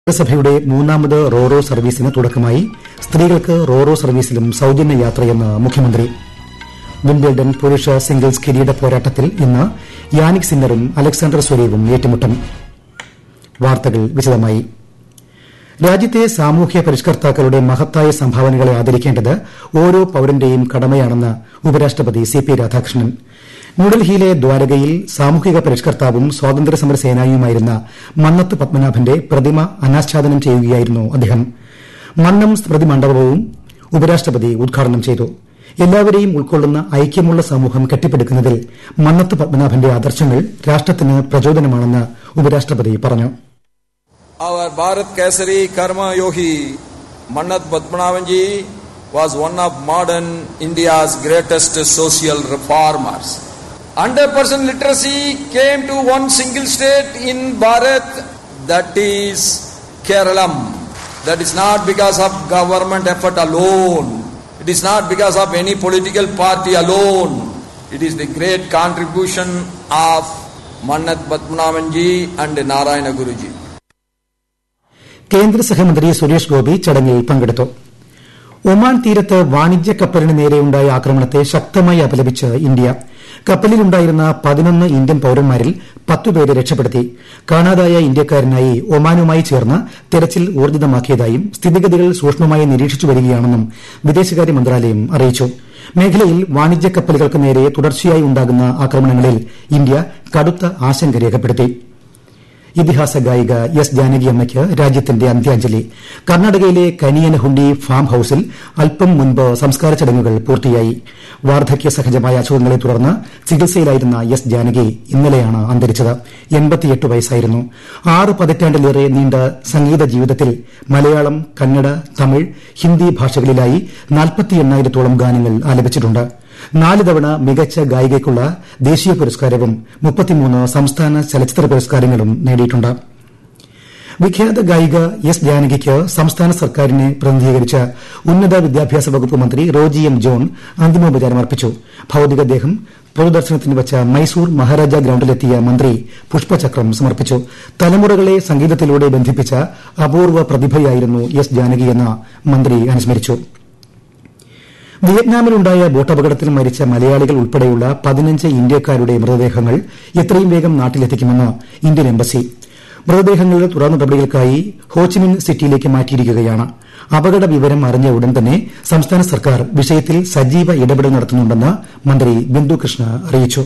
നഗരസഭയുടെ മൂന്നാമത് റോറോ സർവീസിന് തുടക്കമായി സ്ത്രീകൾക്ക് റോറോ സർവീസിലും സൌജന്യ യാത്രയെന്ന് മുഖ്യമന്ത്രി വിംബിൾഡൺ പുരുഷ സിംഗിൾസ് കിരീട പോരാട്ടത്തിൽ ഇന്ന് യാനിക് സിന്നറും അലക്സാണ്ടർ സ്വരേവും ഏറ്റുമുട്ടും വാർത്തകൾ വിശദമായി രാജ്യത്തെ സാമൂഹ്യ പരിഷ്കർത്താക്കളുടെ മഹത്തായ സംഭാവനകളെ ആദരിക്കേണ്ടത് ഓരോ പൌരന്റെയും കടമയാണെന്ന് ഉപരാഷ്ട്രപതി സി പി രാധാകൃഷ്ണൻ ന്യൂഡൽഹിയിലെ ദ്വാരകയിൽ സാമൂഹിക പരിഷ്കർത്താവും സ്വാതന്ത്ര്യസമര സേനാനിയുമായിരുന്ന മന്നത്ത് പത്മനാഭന്റെ പ്രതിമ അനാച്ഛാദനം ചെയ്യുകയായിരുന്നു അദ്ദേഹം മന്നം സ്മൃതി മണ്ഡപവും ഉപരാഷ്ട്രപതി ഉദ്ഘാടനം ചെയ്തു എല്ലാവരെയും ഉൾക്കൊള്ളുന്ന ഐക്യമുള്ള സമൂഹം കെട്ടിപ്പടുക്കുന്നതിൽ മന്നത്ത് പത്മനാഭന്റെ ആദർശങ്ങൾ രാഷ്ട്രത്തിന് പ്രചോദനമാണെന്ന് ഉപരാഷ്ട്രപതി പറഞ്ഞു Our Bharat Kesari Karma Yogi Mannat Padmanavan ji was one of modern India's greatest social reformers. 100% literacy came to one single state in Bharat, that is Keralam. That is not because of government effort alone. It is not because of any political party alone. It is the great contribution of Mannat Padmanavan ji and Narayana Guru ji. കേന്ദ്ര സഹമന്ത്രി സുരേഷ് ഗോപി ചടങ്ങിൽ പങ്കെടുത്തു Oman തീരത്ത് വാണിജ്യ കപ്പലിന് നേരെയുണ്ടായ ആക്രമണത്തെ ശക്തമായി അപലപിച്ച് ഇന്ത്യ കപ്പലിലുണ്ടായിരുന്ന പതിനൊന്ന് ഇന്ത്യൻ പൌരന്മാരിൽ പത്തുപേരെ രക്ഷപ്പെടുത്തി കാണാതായ ഇന്ത്യക്കാരനായി ഒമാനുമായി ചേർന്ന് തെരച്ചിൽ ഊർജിതമാക്കിയതായും സ്ഥിതിഗതികൾ സൂക്ഷ്മമായി നിരീക്ഷിച്ചു വരികയാണെന്നും വിദേശകാര്യ മന്ത്രാലയം അറിയിച്ചു മേഖലയിൽ വാണിജ്യ കപ്പലുകൾക്ക് നേരെ തുടർച്ചയായി ഉണ്ടാകുന്ന ആക്രമണങ്ങളിൽ ഇന്ത്യ കടുത്ത ആശങ്ക രേഖപ്പെടുത്തി ഇതിഹാസ ഗായിക എസ് ജാനകിയമ്മയ്ക്ക് രാജ്യത്തിന്റെ അന്ത്യാഞ്ജലി കർണാടകയിലെ കനിയനഹുണ്ടി ഫാം ഹൌസിൽ അല്പം മുൻപ് സംസ്കാര ചടങ്ങുകൾ പൂർത്തിയായി വാർദ്ധക്യ സഹജമായ അസുഖങ്ങളെ തുടർന്ന് ചികിത്സയിലായിരുന്ന എസ് ജാനകി ഇന്നലെയാണ് അന്തരിച്ചത് വയസ്സായിരുന്നു ആറ് പതിറ്റാണ്ടിലേറെ നീണ്ട സംഗീത ജീവിതത്തിൽ മലയാളം കന്നഡ തമിഴ് ഹിന്ദി ഭാഷകളിലായി നാൽപ്പത്തി എണ്ണായിരത്തോളം ഗാനങ്ങൾ ആലപിച്ചിട്ടുണ്ട് നാല് തവണ മികച്ച ഗായികയ്ക്കുള്ള ദേശീയ പുരസ്കാരവും മുപ്പത്തിമൂന്ന് സംസ്ഥാന ചലച്ചിത്ര പുരസ്കാരങ്ങളും നേടിയിട്ടുണ്ട് വിഖ്യാത ഗായിക എസ് ജാനകിക്ക് സംസ്ഥാന സർക്കാരിനെ പ്രതിനിധീകരിച്ച് ഉന്നത വിദ്യാഭ്യാസ വകുപ്പ് മന്ത്രി റോജി എം ജോൺ അന്തിമോപചാരം അർപ്പിച്ചു ഭൌതികദേഹം പൊതുദർശനത്തിന് വച്ച മൈസൂർ മഹാരാജ ഗ്രൌണ്ടിലെത്തിയ മന്ത്രി പുഷ്പചക്രം സമർപ്പിച്ചു തലമുറകളെ സംഗീതത്തിലൂടെ ബന്ധിപ്പിച്ച അപൂർവ പ്രതിഭയായിരുന്നു എസ് ജാനകിയെന്ന് മന്ത്രി അനുസ്മരിച്ചു വിയറ്റ്നാമിലുണ്ടായ ബോട്ടപകടത്തിൽ മരിച്ച മലയാളികൾ ഉൾപ്പെടെയുള്ള പതിനഞ്ച് ഇന്ത്യക്കാരുടെ മൃതദേഹങ്ങൾ എത്രയും വേഗം നാട്ടിലെത്തിക്കുമെന്ന് ഇന്ത്യൻ എംബസി മൃതദേഹങ്ങളുടെ തുടർ നടപടികൾക്കായി ഹോച്ചിമിൻ സിറ്റിയിലേക്ക് മാറ്റിയിരിക്കുകയാണ് അപകട വിവരം അറിഞ്ഞ ഉടൻ തന്നെ സംസ്ഥാന സർക്കാർ വിഷയത്തിൽ സജീവ ഇടപെടൽ നടത്തുന്നുണ്ടെന്ന് മന്ത്രി ബിന്ദു കൃഷ്ണ അറിയിച്ചു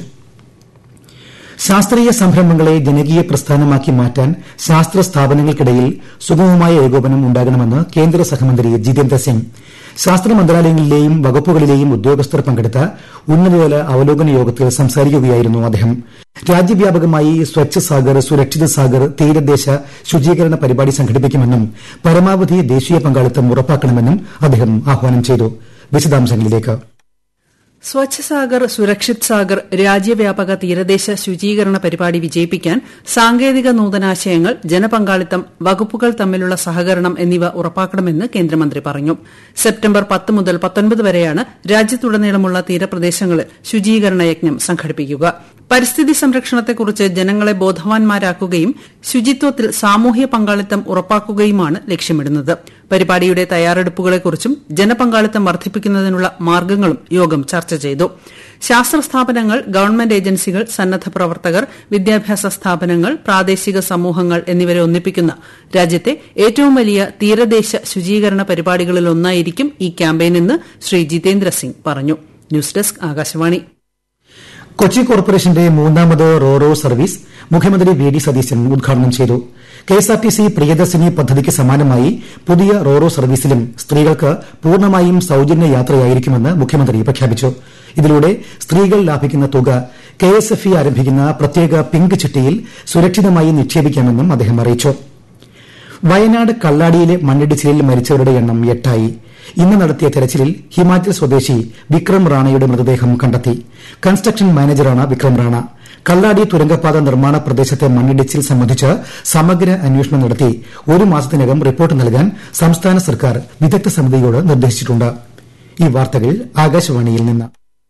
ശാസ്ത്രീയ സംരംഭങ്ങളെ ജനകീയ പ്രസ്ഥാനമാക്കി മാറ്റാൻ ശാസ്ത്ര സ്ഥാപനങ്ങൾക്കിടയിൽ സുഗമമായ ഏകോപനം ഉണ്ടാകണമെന്ന് കേന്ദ്ര സഹമന്ത്രി ജിതേന്ദ്ര സിംഗ് ശാസ്ത്ര മന്ത്രാലയങ്ങളിലെയും വകുപ്പുകളിലെയും ഉദ്യോഗസ്ഥർ പങ്കെടുത്ത ഉന്നതതല അവലോകന യോഗത്തിൽ സംസാരിക്കുകയായിരുന്നു അദ്ദേഹം രാജ്യവ്യാപകമായി സ്വച്ഛ് സാഗർ സുരക്ഷിത് സാഗർ തീരദേശ ശുചീകരണ പരിപാടി സംഘടിപ്പിക്കുമെന്നും പരമാവധി ദേശീയ പങ്കാളിത്തം ഉറപ്പാക്കണമെന്നും അദ്ദേഹം ആഹ്വാനം ചെയ്തു വിശദാംശങ്ങളിലേക്ക് സ്വച്ഛ് സാഗർ സുരക്ഷിത് സാഗർ രാജ്യവ്യാപക തീരദേശ ശുചീകരണ പരിപാടി വിജയിപ്പിക്കാൻ സാങ്കേതിക നൂതനാശയങ്ങൾ ജനപങ്കാളിത്തം വകുപ്പുകൾ തമ്മിലുള്ള സഹകരണം എന്നിവ ഉറപ്പാക്കണമെന്ന് കേന്ദ്രമന്ത്രി പറഞ്ഞു സെപ്റ്റംബർ പത്ത് മുതൽ പത്തൊൻപത് വരെയാണ് രാജ്യത്തുടനീളമുള്ള തീരപ്രദേശങ്ങളിൽ ശുചീകരണ യജ്ഞം സംഘടിപ്പിക്കുക പരിസ്ഥിതി സംരക്ഷണത്തെക്കുറിച്ച് ജനങ്ങളെ ബോധവാന്മാരാക്കുകയും ശുചിത്വത്തിൽ സാമൂഹ്യ പങ്കാളിത്തം ഉറപ്പാക്കുകയുമാണ് ലക്ഷ്യമിടുന്നത് പരിപാടിയുടെ തയ്യാറെടുപ്പുകളെക്കുറിച്ചും ജനപങ്കാളിത്തം വർദ്ധിപ്പിക്കുന്നതിനുള്ള മാർഗ്ഗങ്ങളും യോഗം ചർച്ച ചെയ്തു ശാസ്ത്ര സ്ഥാപനങ്ങൾ ഗവൺമെന്റ് ഏജൻസികൾ സന്നദ്ധ പ്രവർത്തകർ വിദ്യാഭ്യാസ സ്ഥാപനങ്ങൾ പ്രാദേശിക സമൂഹങ്ങൾ എന്നിവരെ ഒന്നിപ്പിക്കുന്ന രാജ്യത്തെ ഏറ്റവും വലിയ തീരദേശ ശുചീകരണ പരിപാടികളിലൊന്നായിരിക്കും ഈ ക്യാമ്പയിനെന്ന് ശ്രീ ജിതേന്ദ്ര സിംഗ് പറഞ്ഞു ന്യൂസ് ഡെസ്ക് ആകാശവാണി കൊച്ചി കോർപ്പറേഷന്റെ മൂന്നാമത് റോറോ സർവീസ് മുഖ്യമന്ത്രി വി ഡി സതീശൻ ഉദ്ഘാടനം ചെയ്തു കെഎസ്ആർടിസി പ്രിയദർശിനി പദ്ധതിക്ക് സമാനമായി പുതിയ റോറോ സർവീസിലും സ്ത്രീകൾക്ക് പൂർണ്ണമായും സൌജന്യ യാത്രയായിരിക്കുമെന്ന് മുഖ്യമന്ത്രി പ്രഖ്യാപിച്ചു ഇതിലൂടെ സ്ത്രീകൾ ലാഭിക്കുന്ന തുക കെഎസ്എഫ്ഇ ആരംഭിക്കുന്ന പ്രത്യേക പിങ്ക് ചിട്ടിയിൽ സുരക്ഷിതമായി നിക്ഷേപിക്കാമെന്നും അദ്ദേഹം അറിയിച്ചു വയനാട് കള്ളാടിയിലെ മണ്ണിടിച്ചിലിൽ മരിച്ചവരുടെ എണ്ണം എട്ടായി ഇന്ന് നടത്തിയ തെരച്ചിലിൽ ഹിമാചൽ സ്വദേശി വിക്രം റാണയുടെ മൃതദേഹം കണ്ടെത്തി കൺസ്ട്രക്ഷൻ മാനേജറാണ് വിക്രം റാണ കള്ളാടി തുരങ്കപാത നിർമ്മാണ പ്രദേശത്തെ മണ്ണിടിച്ചിൽ സംബന്ധിച്ച് സമഗ്ര അന്വേഷണം നടത്തി ഒരു മാസത്തിനകം റിപ്പോർട്ട് നൽകാൻ സംസ്ഥാന സർക്കാർ വിദഗ്ധ സമിതിയോട് നിർദ്ദേശിച്ചിട്ടുണ്ട് ഈ വാർത്തകൾ ആകാശവാണിയിൽ നിന്ന്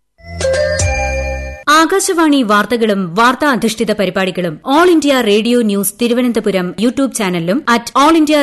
ആകാശവാണി വാർത്തകളും വാർത്താ അധിഷ്ഠിത പരിപാടികളും All India Radio News Thiruvananthapuram YouTube ചാനലിലും അറ്റ് ഓൾ ഇന്ത്യ